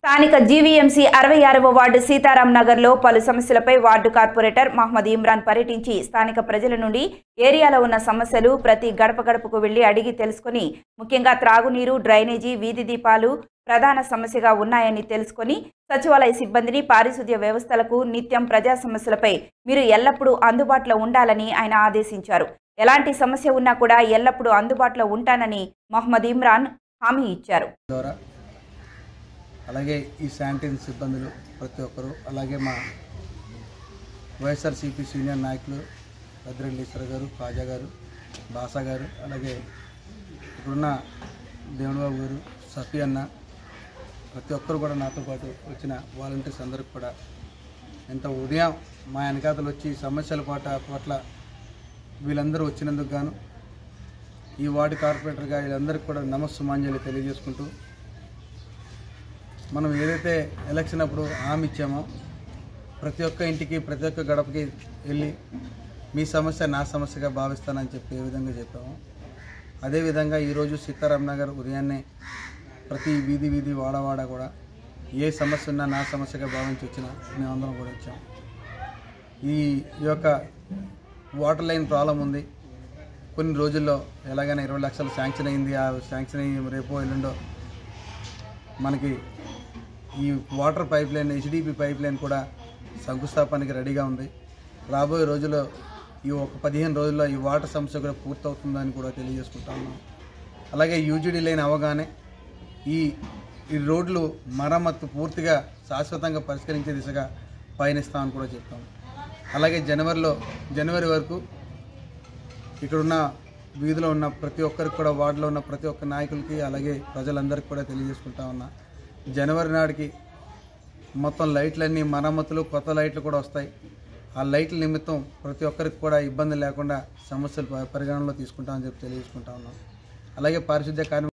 స్థానిక జీవీఎంసీ అరవై ఆరవ వార్డు సీతారాం నగర్లో పలు సమస్యలపై వార్డు కార్పొరేటర్ మహమ్మద్ ఇమ్రాన్ పర్యటించి స్థానిక ప్రజల నుండి ఏరియాలో ఉన్న సమస్యలు ప్రతి గడప గడపకు వెళ్లి అడిగి తెలుసుకొని ముఖ్యంగా త్రాగునీరు డ్రైనేజీ వీధి దీపాలు ప్రధాన సమస్యగా ఉన్నాయని తెలుసుకొని సచివాలయ సిబ్బందిని పారిశుద్ధ్య వ్యవస్థలకు నిత్యం ప్రజా సమస్యలపై మీరు ఎల్లప్పుడూ అందుబాటులో ఉండాలని ఆయన ఆదేశించారు ఎలాంటి సమస్య ఉన్నా కూడా ఎల్లప్పుడూ అందుబాటులో ఉంటానని మహమ్మద్ ఇమ్రాన్ హామీ ఇచ్చారు ద్వారా అలాగే ఈ శానిటైన్ సిబ్బందులు ప్రతి ఒక్కరు అలాగే మా వైఎస్ఆర్సీపీ సీనియర్ నాయకులు భద్రెడ్డీశ్వర గారు కాజా గారు బాసా గారు అలాగే ఇప్పుడున్న దేవునిబాబు గారు సఫీ అన్న ప్రతి ఒక్కరు కూడా నాతో పాటు వచ్చిన వాలంటీర్స్ అందరికి కూడా ఎంత ఉదయం మా వెనకాతలు వచ్చి సమస్యల పాట పట్ల వీళ్ళందరూ వచ్చినందుకు గాను ఈ వార్డు కార్పొరేటర్గా వీళ్ళందరికీ కూడా నమస్సుమాంజలి తెలియజేసుకుంటూ మనం ఏదైతే ఎలక్షన్ అప్పుడు హామీ ఇచ్చామో ప్రతి ఒక్క ఇంటికి ప్రతి ఒక్క గడపకి వెళ్ళి మీ సమస్య నా సమస్యగా భావిస్తానని చెప్పి ఏ విధంగా చెప్పాము అదేవిధంగా ఈరోజు సీతారాం నగర్ ఉదయాన్నే ప్రతి వీధి వీధి వాడవాడ కూడా ఏ సమస్య ఉన్నా నా సమస్యగా భావించి వచ్చినా మేమందరం కూడా వచ్చాం ఈ ఈ యొక్క వాటర్ లైన్ ప్రాబ్లం ఉంది కొన్ని రోజుల్లో ఎలాగైనా ఇరవై లక్షలు శాంక్షన్ అయింది ఆ శాంక్షన్ అయ్యి రేపో ఎల్లుండో మనకి ఈ water pipe line HDP pipe line కూడా శంకుస్థాపనకి రెడీగా ఉంది రాబోయే రోజుల్లో ఈ ఒక పదిహేను రోజుల్లో ఈ వాటర్ సమస్య కూడా పూర్తవుతుందని కూడా తెలియజేసుకుంటా ఉన్నాం అలాగే యూజీడీ లైన్ అవగానే ఈ ఈ రోడ్లు మరమ్మత్తు పూర్తిగా శాశ్వతంగా పరిష్కరించే దిశగా పయనిస్తామని కూడా చెప్పాం అలాగే జనవరిలో జనవరి వరకు ఇక్కడున్న వీధిలో ఉన్న ప్రతి ఒక్కరికి కూడా వార్డులో ఉన్న ప్రతి ఒక్క నాయకులకి అలాగే ప్రజలందరికీ కూడా తెలియజేసుకుంటా ఉన్నా జనవరి నాటికి మొత్తం లైట్లన్నీ మరమ్మతులు కొత్త లైట్లు కూడా వస్తాయి ఆ లైట్ల నిమిత్తం ప్రతి ఒక్కరికి కూడా ఇబ్బంది లేకుండా సమస్యలు ప- పరిగణనలో తీసుకుంటామని చెప్పి తెలియజేసుకుంటా ఉన్నాం అలాగే పారిశుద్ధ్య కార్మిక